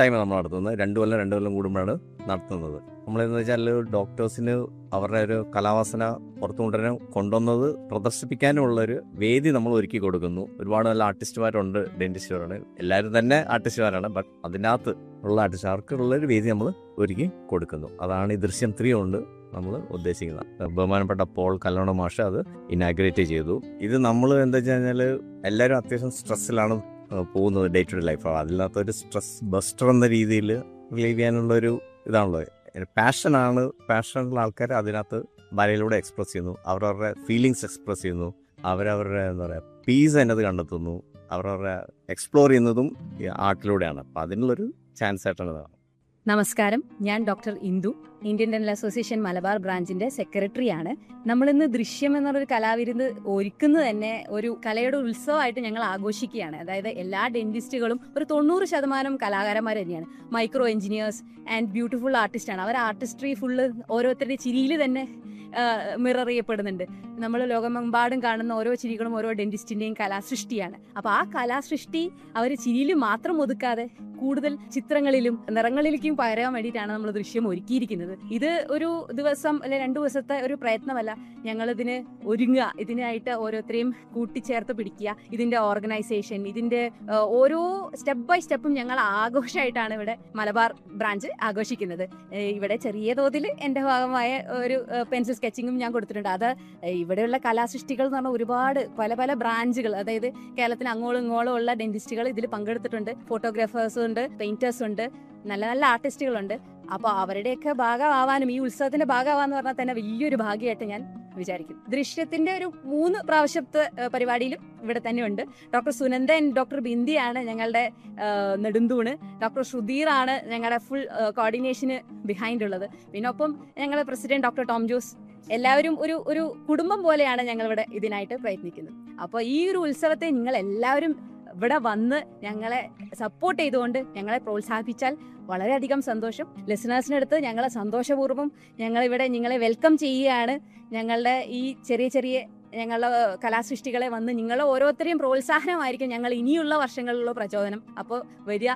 time നമ്മൾ നടത്തുന്നത് രണ്ട് കൊല്ലം രണ്ട് കൊല്ലം കൂടുമ്പോഴാണ് നടത്തുന്നത് നമ്മളെന്ന് വെച്ചാൽ ഡോക്ടേഴ്സിന് അവരുടെ ഒരു കലാവാസന പുറത്തു കൊണ്ടുവരാൻ കൊണ്ടുവന്നത് പ്രദർശിപ്പിക്കാനുള്ള ഒരു വേദി നമ്മൾ ഒരുക്കി കൊടുക്കുന്നു ഒരുപാട് നല്ല ആർട്ടിസ്റ്റുമാരുണ്ട് ഡെന്റിസ്റ്റുമാരാണ് എല്ലാവരും തന്നെ ആർട്ടിസ്റ്റുമാരാണ് ബട്ട് അതിനകത്ത് ഉള്ള ആർട്ടിസ്റ്റുകാർക്കുള്ള ഒരു വേദി നമ്മൾ ഒരുക്കി കൊടുക്കുന്നു അതാണ് ഈ ദൃശ്യം ത്രീ കൊണ്ട് നമ്മൾ ഉദ്ദേശിക്കുന്നത് ബഹുമാനപ്പെട്ട പോൾ കല്ലോണ മാഷ് അത് ഇനാഗ്രേറ്റ് ചെയ്തു ഇത് നമ്മൾ എന്താ വെച്ച് കഴിഞ്ഞാൽ എല്ലാവരും അത്യാവശ്യം സ്ട്രെസ്സിലാണ് പോകുന്നത് ഡേ ടു ഡേ ലൈഫ് അതിനകത്ത് ഒരു സ്ട്രെസ് ബസ്റ്റർ എന്ന രീതിയിൽ റിലീവ് ചെയ്യാനുള്ള ഒരു ഇതാണല്ലോ പാഷനാണ് പാഷനുള്ള ആൾക്കാർ അതിനകത്ത് വരയിലൂടെ എക്സ്പ്രസ് ചെയ്യുന്നു അവരവരുടെ ഫീലിങ്സ് എക്സ്പ്രസ് ചെയ്യുന്നു അവരവരുടെ എന്താ പറയുക പീസ് അതിനകത്ത് കണ്ടെത്തുന്നു അവരവരുടെ എക്സ്പ്ലോർ ചെയ്യുന്നതും ഈ ആർട്ടിലൂടെയാണ് അപ്പം അതിനുള്ളൊരു ചാൻസ് ആയിട്ടാണ് ഇതാണ് നമസ്കാരം ഞാൻ doctor Indu Indian dental association Malabar ബ്രാഞ്ചിന്റെ സെക്രട്ടറിയാണ് നമ്മളിന്ന് ദൃശ്യം എന്നൊരു കലാവിരുന്ന് ഒരുക്കുന്നത് തന്നെ ഒരു കലയുടെ ഉത്സവമായിട്ട് ഞങ്ങൾ ആഘോഷിക്കുകയാണ് അതായത് എല്ലാ ഡെന്റിസ്റ്റുകളും ഒരു തൊണ്ണൂറ് ശതമാനം കലാകാരന്മാർ തന്നെയാണ് മൈക്രോ എഞ്ചിനീയേഴ്സ് ആൻഡ് ബ്യൂട്ടിഫുൾ ആർട്ടിസ്റ്റാണ് അവർ ആർട്ടിസ്ട്രി ഫുള്ള് ഓരോരുത്തരുടെ ചിരിയിൽ തന്നെ മിറർ ചെയ്യപ്പെടുന്നുണ്ട് നമ്മൾ ലോകമെമ്പാടും കാണുന്ന ഓരോ ചിരികളും ഓരോ ഡെന്റിസ്റ്റിന്റെയും കലാസൃഷ്ടിയാണ് അപ്പൊ ആ കലാസൃഷ്ടി അവർ ചിരിയിൽ മാത്രം ഒതുക്കാതെ കൂടുതൽ ചിത്രങ്ങളിലും നിറങ്ങളിലേക്കും പകരാൻ വേണ്ടിയിട്ടാണ് നമ്മൾ ദൃശ്യം ഒരുക്കിയിരിക്കുന്നത് ഇത് ഒരു ദിവസം അല്ലെ രണ്ടു ദിവസത്തെ ഒരു പ്രയത്നമല്ല ഞങ്ങൾ ഇതിന് ഒരുങ്ങുക ഇതിനായിട്ട് ഓരോരുത്തരെയും കൂട്ടിച്ചേർത്ത് പിടിക്കുക ഇതിന്റെ ഓർഗനൈസേഷൻ ഇതിന്റെ ആ, ഓരോ സ്റ്റെപ്പ് ബൈ സ്റ്റെപ്പും ഞങ്ങൾ ആഘോഷമായിട്ടാണ് ഇവിടെ മലബാർ ബ്രാഞ്ച് ആഘോഷിക്കുന്നത് ഏ, ഇവിടെ ചെറിയ തോതിൽ എന്റെ ഭാഗമായ ഒരു പെൻസിൽ സ്കെച്ചിങ്ങും ഞാൻ കൊടുത്തിട്ടുണ്ട് അത് ഏ, ഇവിടെയുള്ള കലാസൃഷ്ടികൾ എന്ന് പറഞ്ഞാൽ ഒരുപാട് പല പല ബ്രാഞ്ചുകൾ അതായത് കേരളത്തിൽ അങ്ങോളം ഇങ്ങോളം ഉള്ള ഡെന്റിസ്റ്റുകൾ ഇതിൽ പങ്കെടുത്തിട്ടുണ്ട് ഫോട്ടോഗ്രാഫേഴ്സും ഉണ്ട് പെയിന്റേഴ്സ് ഉണ്ട് നല്ല നല്ല ആർട്ടിസ്റ്റുകളുണ്ട് അപ്പോൾ അവരുടെയൊക്കെ ഭാഗമാവാനും ഈ ഉത്സവത്തിന്റെ ഭാഗമാവാന്ന് പറഞ്ഞാൽ തന്നെ വലിയൊരു ഭാഗ്യമായിട്ട് ഞാൻ വിചാരിക്കും ദൃശ്യത്തിന്റെ ഒരു മൂന്ന് പ്രാവശ്യത്തെ ഏഹ്, പരിപാടിയിലും ഇവിടെ തന്നെ ഉണ്ട് ഡോക്ടർ സുനന്ദ ആൻഡ് ഡോക്ടർ ബിന്ദിയാണ് ഞങ്ങളുടെ ഏഹ്, നെടുന്തൂണ് ഡോക്ടർ ശ്രുധീറാണ് ഞങ്ങളുടെ ഫുൾ കോർഡിനേഷന് ബിഹൈൻഡ് ഉള്ളത് പിന്നെ ഒപ്പം ഞങ്ങളുടെ പ്രസിഡന്റ് ഡോക്ടർ ടോം ജോസ് എല്ലാവരും ഒരു ഒരു കുടുംബം പോലെയാണ് ഞങ്ങൾ ഇവിടെ ഇതിനായിട്ട് പ്രയത്നിക്കുന്നത് അപ്പോൾ ഈ ഒരു ഉത്സവത്തെ നിങ്ങൾ എല്ലാവരും ഇവിടെ വന്ന് ഞങ്ങളെ സപ്പോർട്ട് ചെയ്തുകൊണ്ട് ഞങ്ങളെ പ്രോത്സാഹിപ്പിച്ചാൽ വളരെയധികം സന്തോഷം ലിസണേഴ്സിൻ്റെ അടുത്ത് ഞങ്ങളെ സന്തോഷപൂർവ്വം ഞങ്ങളിവിടെ നിങ്ങളെ വെൽക്കം ചെയ്യുകയാണ് ഞങ്ങളുടെ ഈ ചെറിയ ചെറിയ ഞങ്ങളുടെ കലാസൃഷ്ടികളെ വന്ന് നിങ്ങൾ ഓരോരുത്തരെയും പ്രോത്സാഹനമായിരിക്കും ഞങ്ങൾ ഇനിയുള്ള വർഷങ്ങളിലുള്ള പ്രചോദനം അപ്പോൾ വരിക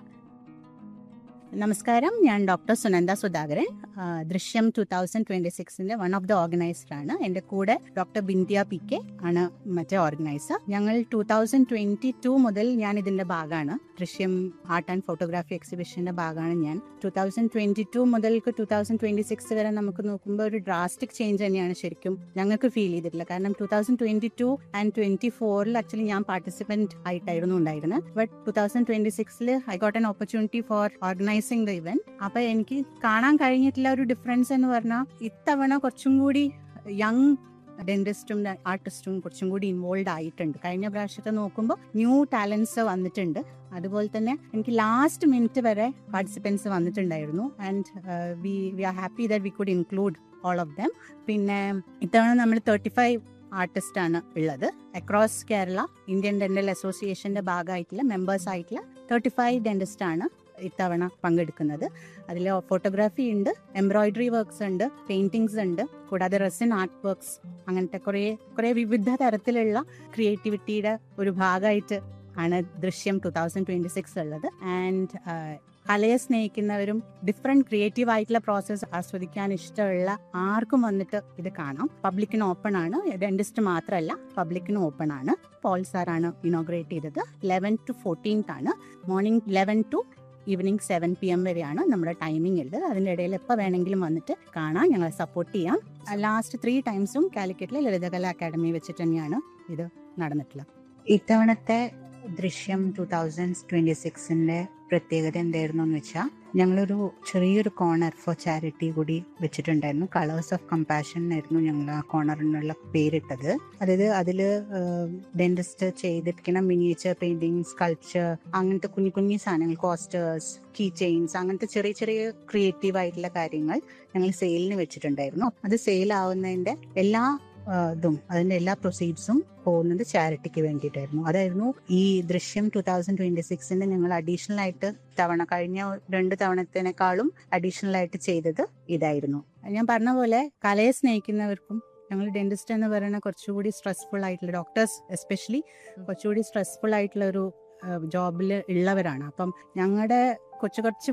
നമസ്കാരം ഞാൻ ഡോക്ടർ സുനന്ദ സുധാകരൻ ആ, ദൃശ്യം ടു തൗസൻഡ് ട്വന്റി സിക്സിന്റെ വൺ ഓഫ് ദ ഓർഗനൈസർ ആണ് എന്റെ കൂടെ ഡോക്ടർ ബിന്ദിയ പി കെ ആണ് മറ്റേ ഓർഗനൈസർ ഞങ്ങൾ ടൂ തൗസൻഡ് ട്വന്റി ടു മുതൽ ഞാൻ ഇതിന്റെ ഭാഗമാണ് ദൃശ്യം ആർട്ട് ആൻഡ് ഫോട്ടോഗ്രാഫി എക്സിബിഷന്റെ ഭാഗമാണ് ഞാൻ ടൂ തൗസൻഡ് ട്വന്റി ടു മുതൽക്ക് ടൂ തൗസൻഡ് ട്വന്റി സിക്സ് വരെ നമുക്ക് നോക്കുമ്പോൾ ഒരു ഡ്രാസ്റ്റിക് ചേഞ്ച് തന്നെയാണ് ശരിക്കും ഞങ്ങൾക്ക് ഫീൽ ചെയ്തിട്ടില്ല കാരണം two thousand twenty two and twenty ഫോറിൽ ആക്ച്വലി ഞാൻ പാർട്ടിസിപ്പന്റ് ആയിട്ടായിരുന്നു ഉണ്ടായിരുന്നത് ബട്ട് ടൂ തൗസൻഡ് ട്വന്റി സിക്സിൽ I got an opportunity for organising the event അപ്പൊ എനിക്ക് കാണാൻ കഴിഞ്ഞിട്ടുള്ള ഒരു ഡിഫറൻസ് എന്ന് പറഞ്ഞാൽ ഇത്തവണ കുറച്ചും കൂടി യങ് ഡെന്റിസ്റ്റും ആർട്ടിസ്റ്റും കുറച്ചും കൂടി ഇൻവോൾവ് ആയിട്ടുണ്ട് കഴിഞ്ഞ പ്രാവശ്യത്തെ നോക്കുമ്പോൾ ന്യൂ ടാലൻസ് വന്നിട്ടുണ്ട് അതുപോലെ തന്നെ എനിക്ക് ലാസ്റ്റ് മിനിറ്റ് വരെ പാർട്ടിസിപ്പൻസ് വന്നിട്ടുണ്ടായിരുന്നു and we we are happy that we could include all of them പിന്നെ ഇത്തവണ നമ്മൾ തേർട്ടി ഫൈവ് ആർട്ടിസ്റ്റ് ആണ് ഉള്ളത് അക്രോസ് കേരള ഇന്ത്യൻ ഡെന്റൽ അസോസിയേഷന്റെ ഭാഗമായിട്ടുള്ള മെമ്പേഴ്സ് ആയിട്ടുള്ള തേർട്ടി ഫൈവ് ഡെന്റിസ്റ്റ് ആണ് ഇത്തവണ പങ്കെടുക്കുന്നത് അതിൽ ഫോട്ടോഗ്രാഫി ഉണ്ട് എംബ്രോയിഡറി വർക്ക്സ് ഉണ്ട് പെയിന്റിങ്സ് ഉണ്ട് കൂടാതെ റെസിൻ ആർട്ട് വർക്ക്സ് അങ്ങനത്തെ കുറേ കുറേ വിവിധ തരത്തിലുള്ള ക്രിയേറ്റിവിറ്റിയുടെ ഒരു ഭാഗമായിട്ട് ആണ് Drishyam two thousand twenty six ഉള്ളത് ആൻഡ് കലയെ സ്നേഹിക്കുന്നവരും ഡിഫറെന്റ് ക്രിയേറ്റീവ് ആയിട്ടുള്ള പ്രോസസ്സ് ആസ്വദിക്കാൻ ഇഷ്ടമുള്ള ആർക്കും വന്നിട്ട് ഇത് കാണാം പബ്ലിക്കിന് ഓപ്പൺ ആണ് ഡെന്റിസ്റ്റ് മാത്രമല്ല പബ്ലിക്കിന് ഓപ്പൺ ആണ് പോൾ സാറാണ് ഇനോഗ്രേറ്റ് ചെയ്തത് ലെവൻ ടു ഫോർട്ടീൻത്ത് ആണ് morning eleven to evening seven P M വരെയാണ് നമ്മുടെ ടൈമിംഗ് ഉള്ളത് അതിൻ്റെ ഇടയിൽ എപ്പോൾ വേണമെങ്കിലും വന്നിട്ട് കാണാം ഞങ്ങളെ സപ്പോർട്ട് ചെയ്യാം ലാസ്റ്റ് ത്രീ ടൈംസും കാലിക്കറ്റിലെ ലളിതകല അക്കാദമി വെച്ചിട്ട് തന്നെയാണ് ഇത് നടന്നിട്ടുള്ളത് ഇത്തവണത്തെ ദൃശ്യം ടൂ തൗസൻഡ് ട്വന്റി സിക്സിന്റെ പ്രത്യേകത എന്തായിരുന്നു എന്ന് വെച്ചാൽ ഞങ്ങളൊരു ചെറിയൊരു കോർണർ ഫോർ ചാരിറ്റി കൂടി വെച്ചിട്ടുണ്ടായിരുന്നു കളേഴ്സ് ഓഫ് കമ്പാഷൻ ആയിരുന്നു ഞങ്ങൾ ആ കോർണറിനുള്ള പേരിട്ടത് അതായത് അതിൽ ഡെന്റിസ്റ്റ് ചെയ്തിരിക്കുന്ന മിനിയേച്ചർ പെയിന്റിങ് സ്കൾപ്ചർ അങ്ങനത്തെ കുഞ്ഞു കുഞ്ഞു സാധനങ്ങൾ കോസ്റ്റേഴ്സ് കീ ചെയിൻസ് അങ്ങനത്തെ ചെറിയ ചെറിയ ക്രിയേറ്റീവ് ആയിട്ടുള്ള കാര്യങ്ങൾ ഞങ്ങൾ സെയിലിന് വെച്ചിട്ടുണ്ടായിരുന്നു അത് സെയിൽ ആവുന്നതിന്റെ എല്ലാ ആ, ഇതും അതിന്റെ എല്ലാ പ്രൊസീഡ്സും പോകുന്നത് ചാരിറ്റിക്ക് വേണ്ടിയിട്ടായിരുന്നു അതായിരുന്നു ഈ ദൃശ്യം ടൂ തൗസൻഡ് ട്വന്റി സിക്സിന്റെ ഞങ്ങൾ അഡീഷണൽ ആയിട്ട് തവണ കഴിഞ്ഞ രണ്ട് തവണത്തിനേക്കാളും അഡീഷണൽ ആയിട്ട് ചെയ്തത് ഇതായിരുന്നു ഞാൻ പറഞ്ഞ പോലെ കലയെ സ്നേഹിക്കുന്നവർക്കും ഞങ്ങൾ ഡെന്റിസ്റ്റ് എന്ന് പറയുന്ന കുറച്ചുകൂടി സ്ട്രെസ്ഫുൾ ആയിട്ടുള്ള ഡോക്ടേഴ്സ് എസ്പെഷ്യലി കുറച്ചുകൂടി സ്ട്രെസ്ഫുൾ ആയിട്ടുള്ള ഒരു ജോബിൽ ഉള്ളവരാണ് അപ്പം ഞങ്ങളുടെ കൊച്ചു കുറച്ച്